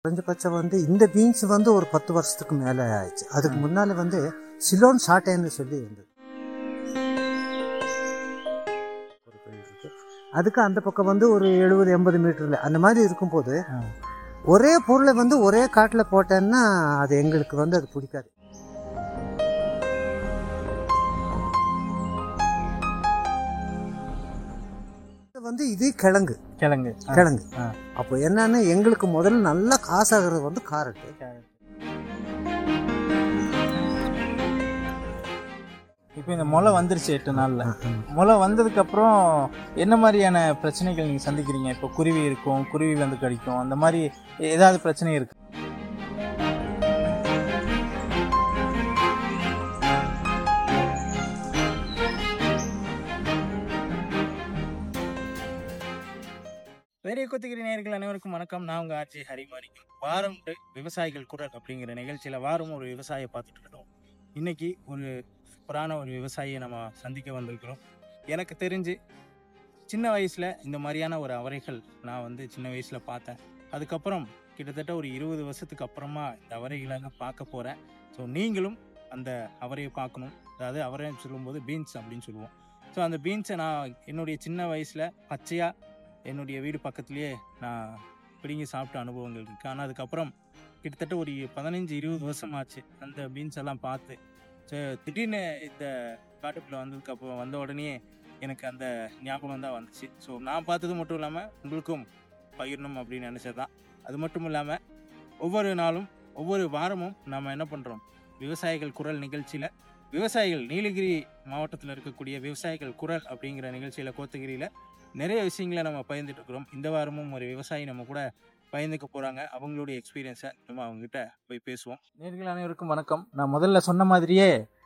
குறைஞ்சபட்சம் வந்து இந்த பீன்ஸ் வந்து ஒரு பத்து வருஷத்துக்கு மேலே ஆயிடுச்சு அதுக்கு முன்னால வந்து சிலோன் ஷார்ட்டேன்னு சொல்லி இருந்தது ஒரு பயிர் இருக்கு. அதுக்கு அந்த பக்கம் வந்து ஒரு எழுபது எண்பது மீட்டர்ல அந்த மாதிரி இருக்கும்போது ஒரே பொருளை வந்து ஒரே காட்டில் போட்டேன்னா அது எங்களுக்கு வந்து அது பிடிக்காது இது வந்து இது கிழங்கு கிழங்கு ஆ, கிழங்கு ஆ. அப்போ என்னன்னா எங்களுக்கு முதல்ல நல்ல காசாகிறது வந்து காரட்டு இப்போ இந்த முளை வந்துருச்சு எட்டு நாள்ல முளை வந்ததுக்கு அப்புறம் என்ன மாதிரியான பிரச்சனைகள் நீங்க சந்திக்கிறீங்க இப்போ குருவி இருக்கும் குருவி வந்து கடிக்கும் அந்த மாதிரி ஏதாவது பிரச்சனை இருக்கு பெரிய கொத்துக்கிற நேயர்கள் அனைவருக்கும் வணக்கம் நான் உங்க ஆட்சி ஹரிமாணிக்கம் வாரம் ஒரு விவசாயிகள் குரல் அப்படிங்கிற நிகழ்ச்சியில வாரம் ஒரு விவசாயியை பார்த்துட்டு இருக்கோம் இன்னைக்கு ஒரு சூப்பரான ஒரு விவசாயியை நம்ம சந்திக்க வந்திருக்கிறோம் எனக்கு தெரிஞ்சு சின்ன வயசில் இந்த மாதிரியான ஒரு அவரைகள் நான் வந்து சின்ன வயசில் பார்த்தேன் அதுக்கப்புறம் கிட்டத்தட்ட ஒரு இருபது வருஷத்துக்கு அப்புறமா இந்த அவரைகளை நான் பார்க்க போகிறேன் ஸோ நீங்களும் அந்த அவரையை பார்க்கணும் அதாவது அவரை சொல்லும்போது பீன்ஸ் அப்படின்னு சொல்லுவோம் ஸோ அந்த பீன்ஸை நான் என்னுடைய சின்ன வயசில் பச்சையாக என்னுடைய வீடு பக்கத்துலேயே நான் பிடுங்கி சாப்பிட்ட அனுபவங்கள் இருக்குது ஆனால் அதுக்கப்புறம் கிட்டத்தட்ட ஒரு பதினஞ்சு இருபது வருஷம் ஆச்சு அந்த பீன்ஸ் எல்லாம் பார்த்து ஸோ திடீர்னு இந்த காட்டுக்குள்ளே வந்ததுக்கு அப்புறம் வந்த உடனே எனக்கு அந்த ஞாபகம் தான் வந்துச்சு ஸோ நான் பார்த்தது மட்டும் இல்லாமல் உங்களுக்கும் பகிரணும் அப்படின்னு நினச்சது தான் அது மட்டும் இல்லாமல் ஒவ்வொரு நாளும் ஒவ்வொரு வாரமும் நாம் என்ன பண்ணுறோம் விவசாயிகள் குரல் நிகழ்ச்சியில் விவசாயிகள் நீலகிரி மாவட்டத்தில் இருக்கக்கூடிய விவசாயிகள் குரல் அப்படிங்கிற நிகழ்ச்சியில் கோத்தகிரியில் நிறைய விஷயங்களை நம்ம பகிர்ந்துட்டு இருக்கிறோம் இந்த வாரமும் ஒரு விவசாயி நம்ம கூட பயந்துக்க போகிறாங்க அவங்களுடைய எக்ஸ்பீரியன்ஸை நம்ம அவங்ககிட்ட போய் பேசுவோம் நேர்கள் அனைவருக்கும் வணக்கம் நான் முதல்ல சொன்ன மாதிரியே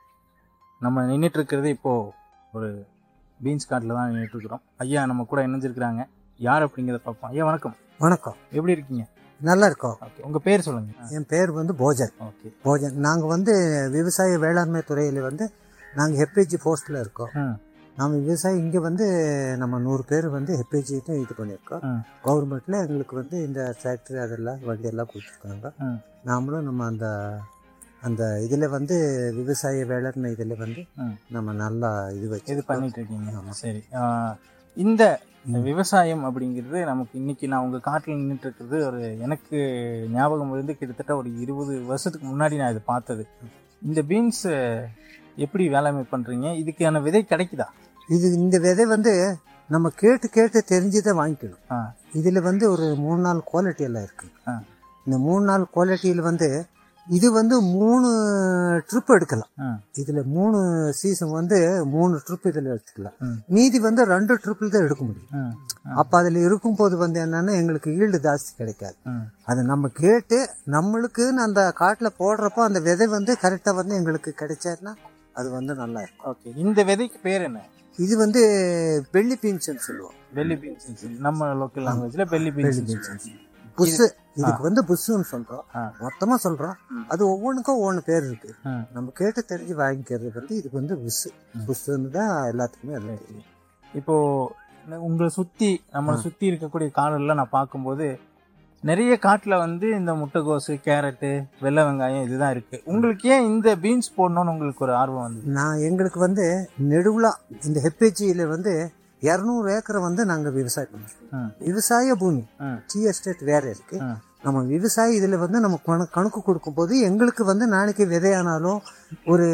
நம்ம நின்றுட்டு இருக்கிறது இப்போது ஒரு பீன்ஸ் காட்டில் தான் நின்றுட்டு இருக்கிறோம் ஐயா நம்ம கூட இணைஞ்சிருக்கிறாங்க யார் அப்படிங்கிறத பார்ப்போம் ஐயா வணக்கம் வணக்கம் எப்படி இருக்கீங்க நல்லா இருக்கோம் ஓகே உங்கள் பேர் சொல்லுங்கள் என் பேர் வந்து போஜன் ஓகே போஜன் நாங்கள் வந்து விவசாய வேளாண்மை துறையில் வந்து நாங்கள் ஹெப்ஏஜி போஸ்ட்டில் இருக்கோம் ம் நம்ம விவசாயி இங்கே வந்து நம்ம நூறு பேர் வந்து ஹெப்ஏஜிட்டு இது பண்ணியிருக்கோம் ம். கவர்மெண்ட்டில் எங்களுக்கு வந்து இந்த டிராக்டர் அதெல்லாம் வண்டி எல்லாம் கொடுத்துருக்காங்க ம். நாமளும் நம்ம அந்த அந்த இதில் வந்து விவசாய வேளாண்மை இதில் வந்து ம். நம்ம நல்லா இது வச்சு இது பண்ணிட்டு இருக்கீங்க ஆமா. சரி ஆஹ் இந்த இந்த விவசாயம் அப்படிங்கிறது நமக்கு இன்னைக்கு நான் உங்கள் காட்டில் நின்றுட்டு இருக்கிறது ஒரு எனக்கு ஞாபகம் இருந்து கிட்டத்தட்ட ஒரு இருபது வருஷத்துக்கு முன்னாடி நான் இதை பார்த்தது இந்த பீன்ஸ் எப்படி வேளாண்மை பண்ணுறீங்க இதுக்கான விதை கிடைக்குதா இது இந்த விதை வந்து நம்ம கேட்டு கேட்டு தெரிஞ்சுதை வாங்கிக்கணும் ஆ இதில் வந்து ஒரு மூணு நாலு குவாலிட்டி எல்லாம் இருக்கு ஆ இந்த மூணு நாலு குவாலிட்டியில் வந்து இது வந்து மூணு ட்ரிப் எடுக்கலாம் ஆ இதில் மூணு சீசன் வந்து மூணு ட்ரிப் இதில் எடுத்துக்கலாம் ம். மீதி வந்து ரெண்டு ட்ரிப்பில் தான் எடுக்க முடியும் ம் அப்போ அதில் இருக்கும்போது வந்து என்னன்னா எங்களுக்கு ஈல்டு ஜாஸ்தி கிடைக்காது ம் அதை நம்ம கேட்டு நம்மளுக்குன்னு அந்த காட்டில் போடுறப்போ அந்த விதை வந்து கரெக்டாக வந்து எங்களுக்கு கிடைச்சாருன்னா அது வந்து நல்லா இருக்கும் ஓகே இந்த விதைக்கு பேர் என்ன இது வந்து பெள்ளி பீன்ஸ்னு சொல்லுவோம் பெல்லி பீன்ஸ் நம்ம லோக்கல் லாங்குவேஜில் பெல்லி பீன்ஸ் புஷ்ஷு இதுக்கு வந்து புஷ்ஷுன்னு சொல்றோம் ஆ. மொத்தமா சொல்றோம் ம். அது ஒவ்வொன்றுக்கும் ஒவ்வொன்று பேர் இருக்கு ம் நம்ம கேட்டு தெரிஞ்சு வாங்கிக்கிறது வந்து இதுக்கு வந்து புஷ் புஷ்ஷுன்னு தான் எல்லாத்துக்குமே அது தெரியும் இப்போ உங்களை சுத்தி நம்மளை சுத்தி இருக்கக்கூடிய காடுல நான் பார்க்கும்போது நிறைய காட்டுல வந்து இந்த முட்டைகோசு கேரட்டு வெள்ளை வெங்காயம் இதுதான் இருக்கு உங்களுக்கு ஏன் இந்த பீன்ஸ் போடணும்னு உங்களுக்கு ஒரு ஆர்வம் வந்து நான் எங்களுக்கு வந்து நெடுவுலா இந்த ஹெப்ஏஜியில் வந்து இரநூறு ஏக்கரை வந்து நாங்கள் விவசாயம் பண்ணுறோம் ம் விவசாய பூமி ம் டீ எஸ்டேட் வேற இருக்கு ம் நம்ம விவசாயி இதில் வந்து நம்ம கணக்கு கணக்கு கொடுக்கும்போது எங்களுக்கு வந்து நாளைக்கு விதையானாலும் ஒரு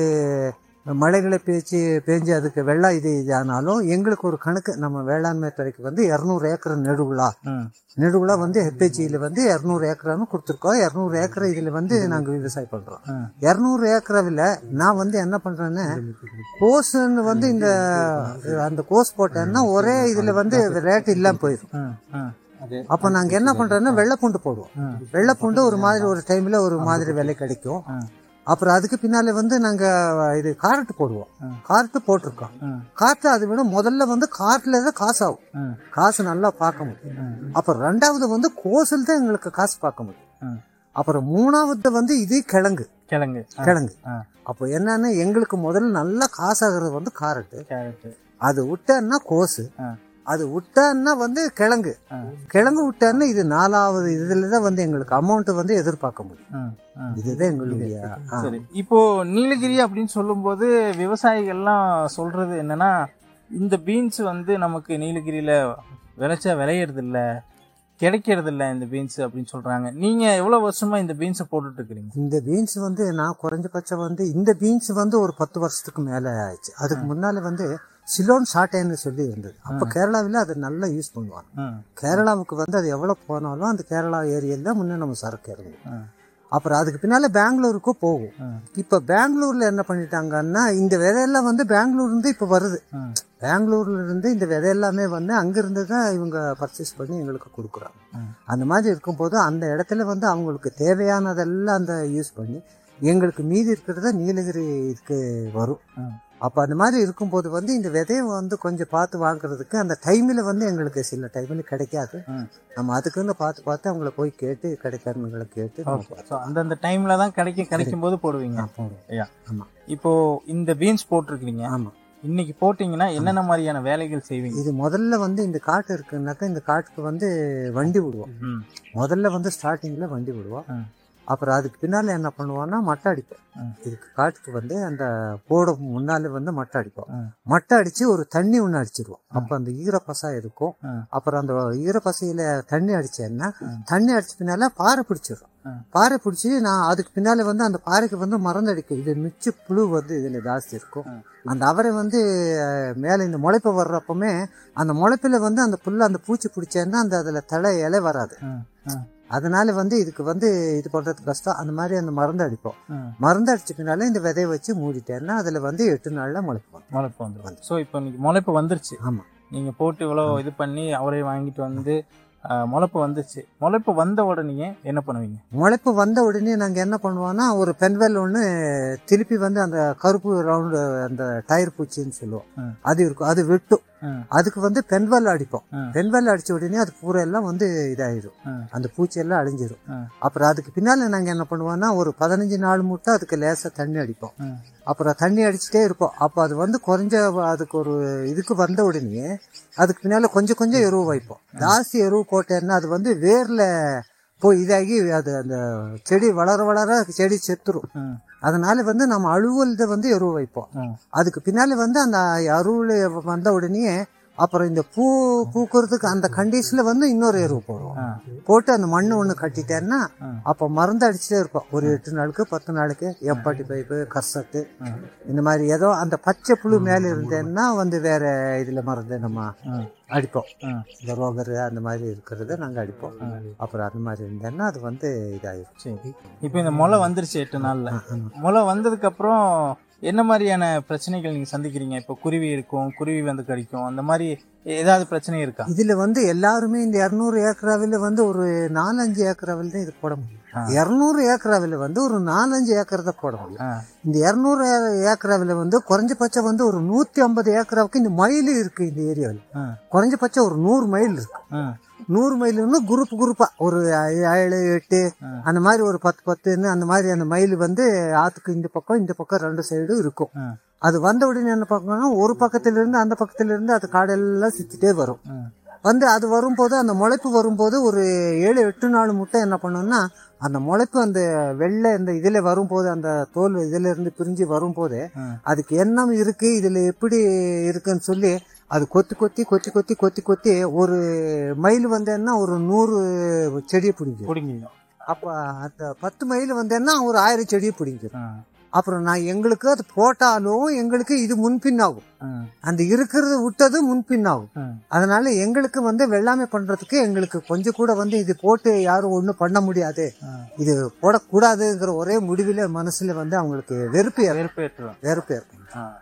மழைகளை பேச்சு பேஞ்சு அதுக்கு வெள்ளம் இது இது ஆனாலும் எங்களுக்கு ஒரு கணக்கு நம்ம வேளாண்மை துறைக்கு வந்து இரநூறு ஏக்கர் நெடுவுலா ம் நெடுவுலா வந்து ஹெப்ஏஜியில் வந்து இரநூறு ஏக்கரான்னு கொடுத்துருக்கோம் இரநூறு ஏக்கர் இதில் வந்து நாங்கள் விவசாயம் பண்ணுறோம் ம் இரநூறு ஏக்கராவில் நான் வந்து என்ன பண்ணுறேன்னு கோஸுன்னு வந்து இந்த அந்த கோஸ் போட்டேன்னா ஒரே இதில் வந்து ரேட் இல்லாமல் போயிடும் ம் ம் அப்போ நாங்கள் என்ன பண்ணுறோன்னா வெள்ளைப்பூண்டு போடுவோம் ம் வெள்ளைப்பூண்டு ஒரு மாதிரி ஒரு டைமில் ஒரு மாதிரி விலை கிடைக்கும் ம் அப்புறம் அதுக்கு பின்னால வந்து நாங்கள் இது காரட்டு போடுவோம் ம். காரட்டு போட்டிருக்கோம் ம் காற்று அதை விட முதல்ல வந்து காட்டில் தான் காசு ஆகும் ம் காசு நல்லா பார்க்க முடியும் ம் அப்புறம் ரெண்டாவது வந்து கோசில் தான் எங்களுக்கு காசு பார்க்க முடியும் ம் அப்புறம் மூணாவது வந்து இது கிழங்கு கிழங்கு ஆ, கிழங்கு ஆ அப்போ என்னன்னா எங்களுக்கு முதல்ல நல்லா காசாகிறது வந்து காரட்டு கேரட்டு அது விட்டேன்னா கோசு ஆ அது விட்டான்னா வந்து கிழங்கு ஆ. கிழங்கு விட்டான்னா இது நாலாவது இதுல தான் வந்து எங்களுக்கு அமௌண்ட் வந்து எதிர்பார்க்க முடியும் ம், ம். இதுதான் எங்களுடைய ஆ. சரி இப்போ நீலகிரி அப்படின்னு சொல்லும்போது விவசாயிகள்லாம் சொல்றது என்னன்னா இந்த பீன்ஸ் வந்து நமக்கு நீலகிரியில விளைச்சா விளையிறது இல்ல கிடைக்கிறது இல்ல இந்த பீன்ஸ் அப்படின்னு சொல்றாங்க நீங்க எவ்வளவு வருஷமா இந்த பீன்ஸை போட்டுட்டு இருக்கிறீங்க இந்த பீன்ஸ் வந்து நான் குறைஞ்சபட்சம் வந்து இந்த பீன்ஸ் வந்து ஒரு பத்து வருஷத்துக்கு மேல ஆயிடுச்சு அதுக்கு முன்னால வந்து சிலோன் ஷாட்டேன்னு சொல்லி இருந்தது அப்ப கேரளாவில் அதை நல்லா யூஸ் பண்ணுவாங்க ம், கேரளாவுக்கு வந்து அது எவ்வளவு போனாலும் அந்த கேரளா ஏரியால தான் முன்னே நம்ம சரக்கு இறங்கும் ம், அப்புறம் அதுக்கு பின்னால பெங்களூருக்கும் போகும் ம், இப்ப பெங்களூர்ல என்ன பண்ணிட்டாங்கன்னா இந்த விதையெல்லாம் வந்து பெங்களூர் இருந்து இப்ப வருது ம், பெங்களூர்ல இருந்து இந்த விதை எல்லாமே வந்து அங்கிருந்து தான் இவங்க பர்ச்சேஸ் பண்ணி எங்களுக்கு கொடுக்குறாங்க ம். அந்த மாதிரி இருக்கும்போது அந்த இடத்துல வந்து அவங்களுக்கு தேவையானதெல்லாம் அந்த யூஸ் பண்ணி எங்களுக்கு மீதி இருக்கிறத நீலகிரி இதுக்கு வரும் ம். அப்போ அந்த மாதிரி இருக்கும்போது வந்து இந்த விதையை வந்து கொஞ்சம் பார்த்து வாங்குறதுக்கு அந்த டைமில் வந்து எங்களுக்கு சில டைமில் கிடைக்காது ம். நம்ம அதுக்குன்னு பார்த்து பார்த்து அவங்கள போய் கேட்டு கிடைக்காதவங்களை கேட்டு நம்ம ஓகே ஸோ அந்தந்த டைம்ல தான் கிடைக்கும் கிடைக்கும் போது போடுவீங்க ஆ, போடுவோம் ஐயா ஆமா இப்போ இந்த பீன்ஸ் போட்டிருக்கீங்க ஆமா இன்னைக்கு போட்டீங்கன்னா என்னென்ன மாதிரியான வேலைகள் செய்வீங்க இது முதல்ல வந்து இந்த காட்டு இருக்குன்னாக்கா இந்த காட்டுக்கு வந்து வண்டி விடுவோம் ம், முதல்ல வந்து ஸ்டார்டிங்ல வண்டி விடுவோம் ம். அப்புறம் அதுக்கு பின்னால என்ன பண்ணுவோம்னா மட்டை அடிப்போம் ம். இதுக்கு காட்டுக்கு வந்து அந்த போட முன்னால வந்து மட்டை அடிப்போம் ம். மட்டை அடிச்சு ஒரு தண்ணி ஒன்று அடிச்சிருவோம் அப்போ அந்த ஈரப்பசா இருக்கும் ம். அப்புறம் அந்த ஈரப்பசையில தண்ணி அடிச்சேன்னா ம். தண்ணி அடிச்ச பின்னால பாறை பிடிச்சிரும் ம். பாறை பிடிச்சி நான் அதுக்கு பின்னால வந்து அந்த பாறைக்கு வந்து மறந்து அடிக்கும் இது மிச்ச புழு வந்து இதுல ஜாஸ்தி இருக்கும் ம். அந்த அவரை வந்து அஹ், மேல இந்த முளைப்பு வர்றப்பமே அந்த முளைப்பில வந்து அந்த புல்ல அந்த பூச்சி பிடிச்சேன்னா அந்த அதுல தலை இலை வராது ம், ம், அதனால வந்து இதுக்கு வந்து இது பண்றது கஷ்டம் அந்த மாதிரி அந்த மருந்து அடிப்போம் ம். மருந்து அடிச்ச பின்னால இந்த விதைய வச்சு மூடிட்டேன்னா அதுல வந்து எட்டு நாள்ல முளைப்பு வரும் முளைப்பு வந்துடும் ஸோ இப்போ இன்னைக்கு முளைப்பு வந்துருச்சு ஆமா நீங்க போட்டு இவ்வளோ இது பண்ணி அவரே வாங்கிட்டு வந்து ஆஹ், முளைப்பு வந்துச்சு முளைப்பு வந்த உடனே என்ன பண்ணுவீங்க முளைப்பு வந்த உடனே நாங்க என்ன பண்ணுவோம்னா ஒரு பென்வெல் ஒன்று திருப்பி வந்து அந்த கருப்பு ரவுண்டு அந்த டயர் பூச்சின்னு சொல்லுவோம் ம். அது இருக்கும் அது வெட்டும் ம், அதுக்கு வந்து பென்வெல் அடிப்போம் ம். பென்வெல் அடிச்ச உடனே அது பூரா எல்லாம் வந்து இதாயிடும் ம். அந்த பூச்சி எல்லாம் அழிஞ்சிரும் ம். அப்புறம் அதுக்கு பின்னால நாங்க என்ன பண்ணுவோம்னா ஒரு பதினஞ்சு நாள் மட்டும் அதுக்கு லேசா தண்ணி அடிப்போம் ம், அப்புறம் தண்ணி அடிச்சுட்டே இருப்போம் அப்போ அது வந்து குறைஞ்ச அதுக்கு ஒரு இதுக்கு வந்த உடனே அதுக்கு பின்னால கொஞ்சம் கொஞ்சம் எருவு வைப்போம் ஜாஸ்தி எருவு போட்டேன்னா அது வந்து வேர்ல போய் இதாகி அது அந்த செடி வளர வளர செடி செத்துரும் ம், அதனால வந்து நம்ம அழுவல்த வந்து எருவு வைப்போம் ம். அதுக்கு பின்னால வந்து அந்த அருள் வந்த உடனே அப்புறம் இந்த பூ பூக்கிறதுக்கு அந்த கண்டிஷன்ல வந்து இன்னொரு எருவு போடுவோம் ஆ. போட்டு அந்த மண்ணு ஒண்ணு கட்டிட்டேன்னா ம். அப்ப மருந்து அடிச்சுட்டே இருப்போம் ஒரு எட்டு நாளுக்கு பத்து நாளுக்கு எப்பாட்டி பைப்பு கர்சத்து ம். இந்த மாதிரி ஏதோ அந்த பச்சை புழு மேல இருந்தேன்னா வந்து வேற இதுல மருந்து நம்ம ம். அடிப்போம் ம். இந்த ரோகர் அந்த மாதிரி இருக்கிறத நாங்க அடிப்போம் அப்புறம் அந்த மாதிரி இருந்தேன்னா அது வந்து இதாயிரும் சரி இப்போ இந்த முளை வந்துருச்சு எட்டு நாள்ல ஆமா. முளை வந்ததுக்கு அப்புறம் என்ன மாதிரியான பிரச்சனைகள் நீங்க சந்திக்கிறீங்க இப்போ குருவி இருக்கும் குருவி வந்து கடிக்கும் அந்த மாதிரி ஏதாவது பிரச்சனை இருக்கா இதுல வந்து எல்லாருமே இந்த இருநூறு ஏக்கராவில் வந்து ஒரு நாலஞ்சு ஏக்கராவில் தான் இது போட முடியும் ஆ. இருநூறு ஏக்கராவில் வந்து ஒரு நாலஞ்சு ஏக்கர் தான் போட முடியும் ஆ, இந்த இருநூறு ஏக்கராவில் வந்து குறைஞ்சபட்சம் வந்து ஒரு நூத்தி ஐம்பது ஏக்கராவுக்கு இந்த மயில் இருக்கு இந்த ஏரியாவில் ஆ, குறைஞ்சபட்சம் ஒரு நூறு மைல் இருக்கு ஆ, நூறு மைலுன்னு குரூப் குரூப்பா ஒரு ஏ- ஏழு எட்டு ஆ. அந்த மாதிரி ஒரு பத்து பத்துன்னு அந்த மாதிரி அந்த மயில் வந்து ஆத்துக்கு இந்த பக்கம் இந்த பக்கம் ரெண்டு சைடும் இருக்கும் ஆ, அது வந்த உடனே என்ன பார்க்கணும்னா ஒரு பக்கத்துல இருந்து அந்த பக்கத்துல இருந்து அது காடெல்லாம் சுத்திட்டே வரும் ஆ, வந்து அது வரும்போது அந்த முளைப்பு வரும்போது ஒரு ஏழு எட்டு நாள் முட்டை என்ன பண்ணும்னா அந்த முளைப்பு அந்த வெள்ளை இந்த இதுல வரும்போது அந்த தோல் இதுல இருந்து பிரிஞ்சு வரும்போது ஆ. அதுக்கு எண்ணம் இருக்கு இதுல எப்படி இருக்குன்னு சொல்லி அது கொத்தி கொத்தி கொத்தி கொத்தி கொத்தி கொத்தி ஒரு மைல் வந்தேன்னா ஒரு நூறு செடியை பிடிக்கும் பிடிங்கிங்க அப்ப அந்த பத்து மைல் வந்தேன்னா ஒரு ஆயிரம் செடியை பிடிக்கும் ஆ, அப்புறம் நான் எங்களுக்கு அது போட்டாலும் எங்களுக்கு இது முன்பின்னாகும் ஆ, அந்த இருக்கிறது விட்டது முன்பின்னாகும் ஆ. அதனால எங்களுக்கு வந்து வெள்ளாமை பண்றதுக்கு எங்களுக்கு கொஞ்சம் கூட வந்து இது போட்டு யாரும் ஒண்ணும் பண்ண முடியாது ஆ. இது போடக்கூடாதுங்கிற ஒரே முடிவில மனசுல வந்து அவங்களுக்கு வெறுப்பு ஏற்ப- வெறுப்பு ஏற்றுவோம் வெறுப்பு ஏற்படும்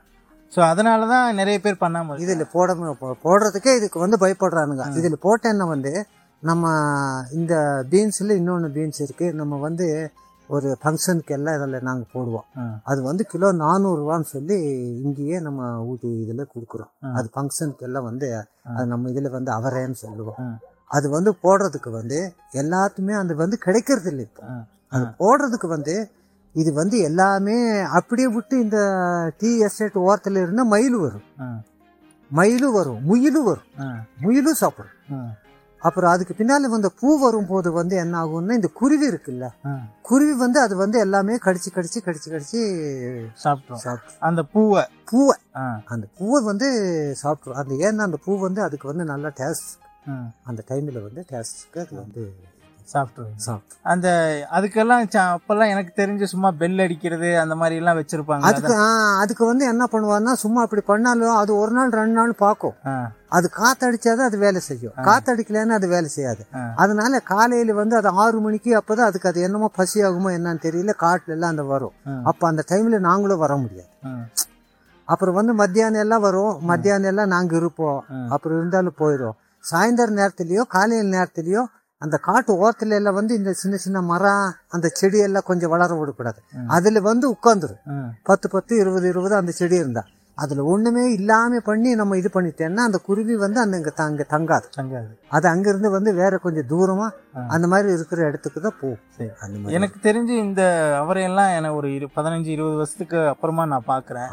ஸோ அதனால தான் நிறைய பேர் பண்ணாம இருக்கு. இதுல போட போ- போடுறதுக்கே இதுக்கு வந்து பயப்படுறானுங்க இதுல போட்டேன்னா வந்து நம்ம இந்த பீன்ஸ்ல இன்னொன்னு பீன்ஸ் இருக்கு நம்ம வந்து ஒரு ஃபங்க்ஷனுக்கு எல்லாம் இதில் நாங்கள் போடுவோம் ஆ. அது வந்து கிலோ நானூறுரூவான்னு சொல்லி இங்கேயே நம்ம ஊட்டி இதில் கொடுக்குறோம் ஆ. அது ஃபங்க்ஷனுக்கு எல்லாம் வந்து அது நம்ம இதில் வந்து அவரேன்னு சொல்லுவோம் ஆ. அது வந்து போடுறதுக்கு வந்து எல்லாத்துமே அது வந்து கிடைக்கிறது இல்லை இப்போ ஆ. அது போடுறதுக்கு வந்து இது வந்து எல்லாமே அப்படியே விட்டு இந்த டீ எஸ்டேட் ஓரத்தில் இருந்து மயில் வரும் ஆ. மயிலும் வரும் முயிலும் வரும் ஆ, முயிலும் சாப்பிடும் ஆ, அப்புறம் அதுக்கு பின்னால வந்து பூ வரும்போது வந்து என்ன ஆகும்னா இந்த குருவி இருக்குல்ல ஆ. குருவி வந்து அது வந்து எல்லாமே கடிச்சு கடிச்சு கடிச்சு கடிச்சு சாப்பிட்டோம் சாப்பிடும் அந்த பூவை பூவை ஆ, அந்த பூவை வந்து சாப்பிட்ரும் அந்த ஏன்னா அந்த பூ வந்து அதுக்கு வந்து நல்லா டேஸ்ட் ஆ, அந்த டைமில் வந்து டேஸ்ட்டுக்கு அது வந்து சாப்பிட்டுருவீங்க சாப்பிடும் அந்த அதுக்கெல்லாம் ச- அப்பெல்லாம் எனக்கு தெரிஞ்சு சும்மா பெல் அடிக்கிறது அந்த மாதிரி எல்லாம் வச்சிருப்பாங்க அதுக்கு ஆ, அதுக்கு வந்து என்ன பண்ணுவான்னா சும்மா அப்படி பண்ணாலும் அது ஒரு நாள் ரெண்டு நாள் பார்க்கும் ஆ, அது காத்தடிச்சாதான் அது வேலை செய்யும் காத்தடிக்கலைன்னா அது வேலை செய்யாது ஆ. அதனால காலையில வந்து அது ஆறு மணிக்கு அப்பதான் அதுக்கு அது என்னமோ பசி ஆகுமோ என்னன்னு தெரியல காட்டுல எல்லாம் அந்த வரும் ஆ. அப்ப அந்த டைம்ல நாங்களும் வர முடியாது ஆ, அப்புறம் வந்து மத்தியானம் எல்லாம் வரும் மத்தியானம் எல்லாம் நாங்க இருப்போம் ம். அப்புறம் இருந்தாலும் போயிடும் சாயந்தரம் நேரத்துலயோ காலையில் நேரத்துலயோ அந்த காட்டு ஓரத்துல எல்லாம் வந்து இந்த சின்ன சின்ன மரம் அந்த செடி எல்லாம் கொஞ்சம் வளர விடக்கூடாது அதுல வந்து உட்காந்துரும் ஆ, பத்து பத்து இருபது இருபது அந்த செடி இருந்தா அதுல ஒண்ணுமே இல்லாம பண்ணி நம்ம இது பண்ணிட்டேன்னா அந்த குருவி வந்து அந்த இங்க தங்க தங்காது தங்காது அது அங்கிருந்து வந்து வேற கொஞ்சம் தூரமா ஆ. அந்த மாதிரி இருக்கிற இடத்துக்கு தான் போகும் சரி. அந்த மாதிரி எனக்கு தெரிஞ்சு இந்த அவரையெல்லாம் எனக்கு ஒரு இரு பதினஞ்சு இருபது வருஷத்துக்கு அப்புறமா நான் பார்க்குறேன்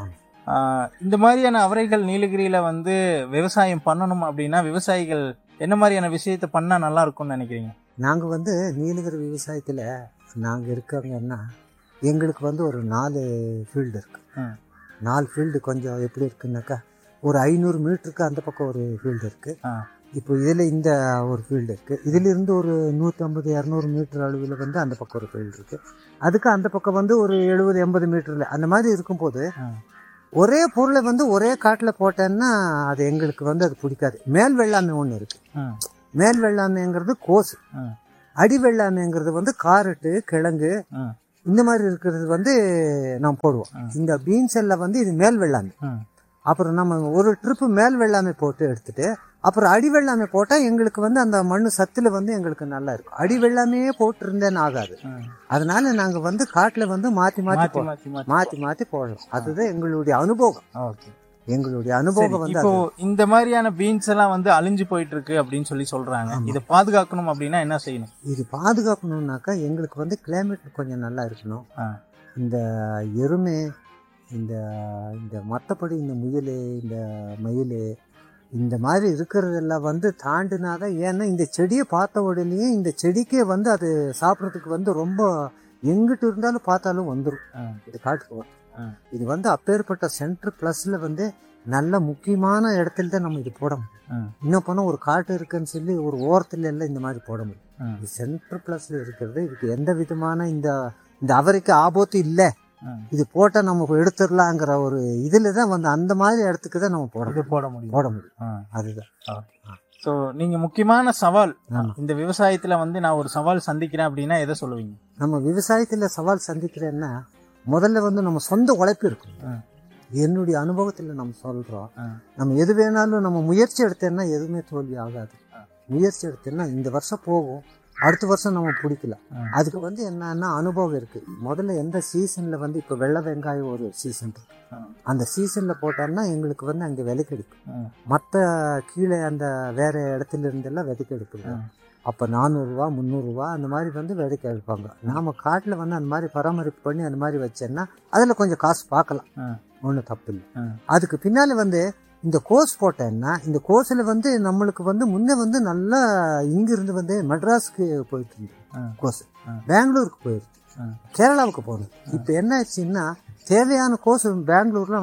இந்த மாதிரியான அவரைகள் நீலகிரியில வந்து விவசாயம் பண்ணணும் அப்படின்னா விவசாயிகள் என்ன மாதிரியான விஷயத்தை பண்ணா நல்லா இருக்கும்னு நினைக்கிறீங்க நாங்க வந்து நீலகிரி விவசாயத்துல நாங்க இருக்காங்கன்னா எங்களுக்கு வந்து ஒரு நாலு ஃபீல்டு இருக்கு ம். நாலு ஃபீல்டு கொஞ்சம் எப்படி இருக்குன்னாக்கா ஒரு ஐநூறு மீட்டருக்கு அந்த பக்கம் ஒரு ஃபீல்டு இருக்கு ஆ. இப்போ இதுல இந்த ஒரு ஃபீல்டு இருக்கு இதுல இருந்து ஒரு நூத்தி ஐம்பது இரநூறு மீட்டர் அளவில் வந்து அந்த பக்கம் ஒரு ஃபீல்டு இருக்கு அதுக்கு அந்த பக்கம் வந்து ஒரு எழுபது எண்பது மீட்டர்ல அந்த மாதிரி இருக்கும்போது ஆ. ஒரே பொருளை வந்து ஒரே காட்டுல போட்டேன்னா அது எங்களுக்கு வந்து அது பிடிக்காது மேல் வெள்ளாமை ஒன்று இருக்கு ம், மேல் வெள்ளாமைங்கிறது கோசு ம், அடி வெள்ளாமைங்கிறது வந்து காரட்டு கிழங்கு ம், இந்த மாதிரி இருக்கிறது வந்து நாம் போடுவோம் ம். இந்த பீன்ஸ் எல்லாம் வந்து இது மேல் வெள்ளாமை ம். அப்புறம் நம்ம ஒரு ட்ரிப்பு மேல் வெள்ளாமை போட்டு எடுத்துட்டு அப்புறம் அடி வெள்ளாமை போட்டால் எங்களுக்கு வந்து அந்த மண்ணு சத்துல வந்து எங்களுக்கு நல்லா இருக்கும் அடி வெள்ளாமையே போட்டு இருந்தேன்னு ஆகாது ம். அதனால நாங்க வந்து காட்டுல வந்து மாத்தி மாத்தி மாத்தி போ- மாத்தி மாத்தி மாத்தி மாத்தி போடலாம் அதுதான் எங்களுடைய அனுபவம் ஓகே எங்களுடைய சரி, அனுபவம் வந்து இப்போ இந்த மாதிரியான பீன்ஸ் எல்லாம் வந்து அழிஞ்சு போயிட்டு இருக்கு அப்படின்னு சொல்லி சொல்றாங்க இதை பாதுகாக்கணும் அப்படின்னா என்ன செய்யணும் இது பாதுகாக்கணும்னாக்கா எங்களுக்கு வந்து கிளைமேட் கொஞ்சம் நல்லா இருக்கணும் ஆ. இந்த எருமை இந்த இந்த மற்றபடி இந்த முயல் இந்த மயில் இந்த மாதிரி இருக்கிறதெல்லாம் வந்து தாண்டினாதான் ஏன்னா இந்த செடியை பார்த்த உடனேயே இந்த செடிக்கே வந்து அது சாப்பிட்றதுக்கு வந்து ரொம்ப எங்கிட்டு இருந்தாலும் பார்த்தாலும் வந்துடும் ஆ. இது காட்டுக்கு வரும். ஆ. இது வந்து அப்பேற்பட்ட சென்டர் ப்ளஸ்ல வந்து நல்ல முக்கியமான இடத்துல தான் நம்ம இது போட முடியும் ஆ. இன்னும் போனால் ஒரு காட்டு இருக்குன்னு சொல்லி ஒரு ஓரத்துல எல்லாம் இந்த மாதிரி போட முடியும் ஆ. இது சென்டர் பிளஸ்ல இருக்கிறது இதுக்கு எந்த விதமான இந்த இந்த அவருக்கு ஆபத்து இல்லை ஆ. இது போட்டா நம்ம எடுத்துடலாங்கிற ஒரு இதுல தான் வந்து அந்த மாதிரி இடத்துக்கு தான் நம்ம போட இது போட முடியும் போட முடியும் ஆ. அதுதான் ஸோ நீங்க முக்கியமான சவால் ஆமா. இந்த விவசாயத்துல வந்து நான் ஒரு சவால் சந்திக்கிறேன் அப்படின்னா எதை சொல்லுவீங்க நம்ம விவசாயத்துல சவால் சந்திக்கிறேன்னா முதல்ல வந்து நம்ம சொந்த உழைப்பு இருக்கும் ஆ. என்னுடைய அனுபவத்துல நம்ம சொல்றோம் ஆ. நம்ம எது வேணாலும் நம்ம முயற்சி எடுத்தேன்னா எதுவுமே தோல்வி ஆகாது ஆ. முயற்சி எடுத்தேன்னா இந்த வருஷம் போகும் அடுத்த வருஷம் நம்ம பிடிக்கல ஆ. அதுக்கு வந்து என்னன்னா அனுபவம் இருக்கு முதல்ல எந்த சீசன்ல வந்து இப்போ வெள்ளை வெங்காயம் ஒரு சீசன் இருக்கு ஆ. அந்த சீசன்ல போட்டோம்னா எங்களுக்கு வந்து அங்க விலை கிடைக்கும் ஆ. மற்ற கீழே அந்த வேற இடத்துல இருந்தெல்லாம் விதைக்கு எடுக்குது ஆ. அப்போ நானூறுரூவா முந்நூறுரூவா அந்த மாதிரி வந்து விதைக்கு எடுப்பாங்க நாம காட்டில் வந்து அந்த மாதிரி பராமரிப்பு பண்ணி அந்த மாதிரி வச்சேன்னா அதில் கொஞ்சம் காசு பார்க்கலாம் ஆ. ஒன்றும் தப்பு இல்லை ஆ. அதுக்கு பின்னால வந்து இந்த கோர்ஸ் போட்டேன்னா இந்த கோர்ஸில் வந்து நம்மளுக்கு வந்து முன்னே வந்து நல்லா இங்கிருந்து வந்து மெட்ராஸுக்கு போயிட்டு இருந்தது ஆ. கோர்ஸ் ஆ. பெங்களூருக்கு போயிருக்கு ஆ. கேரளாவுக்கு போகணும் இப்போ என்ன ஆச்சுன்னா தேவையான கோர்ஸ் பெங்களூர்ல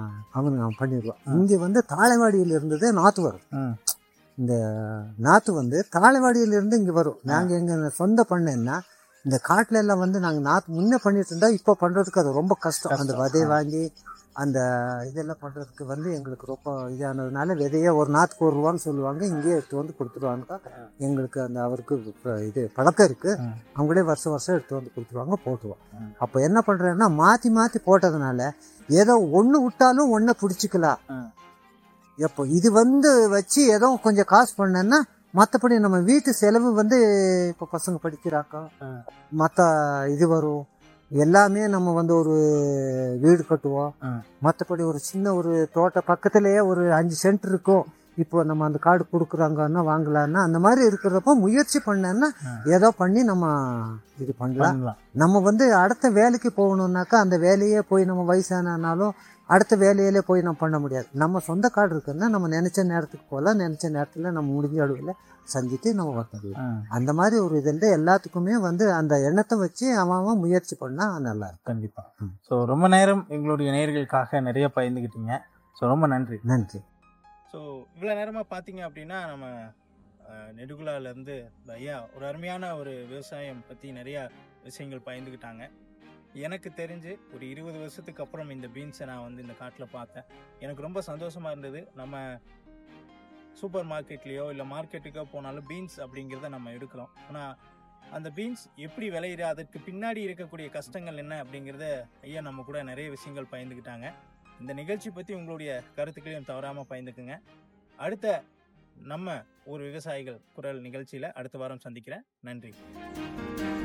அவங்க பண்ணிடுவான் இங்கே வந்து தாளைவாடியில் இருந்ததே நாற்று வரும் ஆ. இந்த நாற்று வந்து தாளைவாடியில இருந்து இங்கே வரும் நாங்கள் எங்கள் சொந்த பண்ணேன்னா இந்த காட்டுல எல்லாம் வந்து நாங்கள் நாற்று முன்னே பண்ணிட்டு இருந்தா இப்போ பண்றதுக்கு அது ரொம்ப கஷ்டம் அந்த விதையை வாங்கி அந்த இதெல்லாம் பண்றதுக்கு வந்து எங்களுக்கு ரொம்ப இதானதுனால விதைய ஒரு நாற்றுக்கு ஒரு ரூபான்னு சொல்லுவாங்க இங்கேயே எடுத்து வந்து கொடுத்துருவாங்க எங்களுக்கு அந்த அவருக்கு இப்ப இது பழக்கம் இருக்கு ம். அவங்களே வருஷம் வருஷம் எடுத்து வந்து கொடுத்துருவாங்க போட்டுருவோம் ம். அப்போ என்ன பண்றேன்னா மாத்தி மாத்தி போட்டதுனால ஏதோ ஒன்று விட்டாலும் ஒன்றை பிடிச்சிக்கலாம் ம். எப்போ இது வந்து வச்சு ஏதோ கொஞ்சம் காசு பண்ணேன்னா மற்றபடி நம்ம வீட்டு செலவு வந்து இப்போ பசங்க படிக்கிறாக்கா ம். மற்ற இது வரும் எல்லாமே நம்ம வந்து ஒரு வீடு கட்டுவோம் ம். மற்றபடி ஒரு சின்ன ஒரு தோட்ட பக்கத்துலேயே ஒரு அஞ்சு சென்ட் இருக்கும் இப்போ நம்ம அந்த கார்டு கொடுக்குறாங்கன்னா வாங்கலான்னா அந்த மாதிரி இருக்கிறப்போ முயற்சி பண்ணேன்னா ம். ஏதோ பண்ணி நம்ம இது பண்ணலாம் பண்ணலாம் நம்ம வந்து அடுத்த வேலைக்கு போகணுன்னாக்கா அந்த வேலையே போய் நம்ம வயசானாலும் அடுத்த வேலையிலே போய் நம்ம பண்ண முடியாது நம்ம சொந்த காடு இருக்குன்னா நம்ம நினச்ச நேரத்துக்கு போகலாம் நினச்ச நேரத்தில் நம்ம முடிஞ்ச அளவில் சந்தித்து நம்ம வரலாம் ஆ, அந்த மாதிரி ஒரு இதில் எல்லாத்துக்குமே வந்து அந்த எண்ணத்தை வச்சு அவன் அவன் முயற்சி பண்ணால் நல்லா இருக்கும் கண்டிப்பா ம். ஸோ ரொம்ப நேரம் எங்களுடைய நேயர்களுக்காக நிறைய பகிர்ந்துக்கிட்டீங்க ஸோ ரொம்ப நன்றி நன்றி ஸோ இவ்வளோ நேரமாக பார்த்தீங்க அப்படின்னா நம்ம அஹ், நெடுகுலாலேருந்து இந்த ஐயா ஒரு அருமையான ஒரு விவசாயம் பற்றி நிறையா விஷயங்கள் பகிர்ந்துக்கிட்டாங்க எனக்கு தெரிஞ்சு ஒரு இருபது வருஷத்துக்கு அப்புறம் இந்த பீன்ஸை நான் வந்து இந்த காட்டில் பார்த்தேன் எனக்கு ரொம்ப சந்தோஷமாக இருந்தது நம்ம சூப்பர் மார்க்கெட்லேயோ இல்லை மார்க்கெட்டுக்கோ போனாலும் பீன்ஸ் அப்படிங்கிறத நம்ம எடுக்கிறோம் ஆனால் அந்த பீன்ஸ் எப்படி விளையுது அதற்கு பின்னாடி இருக்கக்கூடிய கஷ்டங்கள் என்ன அப்படிங்கிறத ஐயா நம்ம கூட நிறைய விஷயங்கள் பகிர்ந்துக்கிட்டாங்க இந்த நிகழ்ச்சி பற்றி உங்களுடைய கருத்துக்களையும் தவறாமல் பயந்துக்குங்க அடுத்த நம்ம ஒரு விவசாயிகள் குரல் நிகழ்ச்சியில் அடுத்த வாரம் சந்திக்கிறேன் நன்றி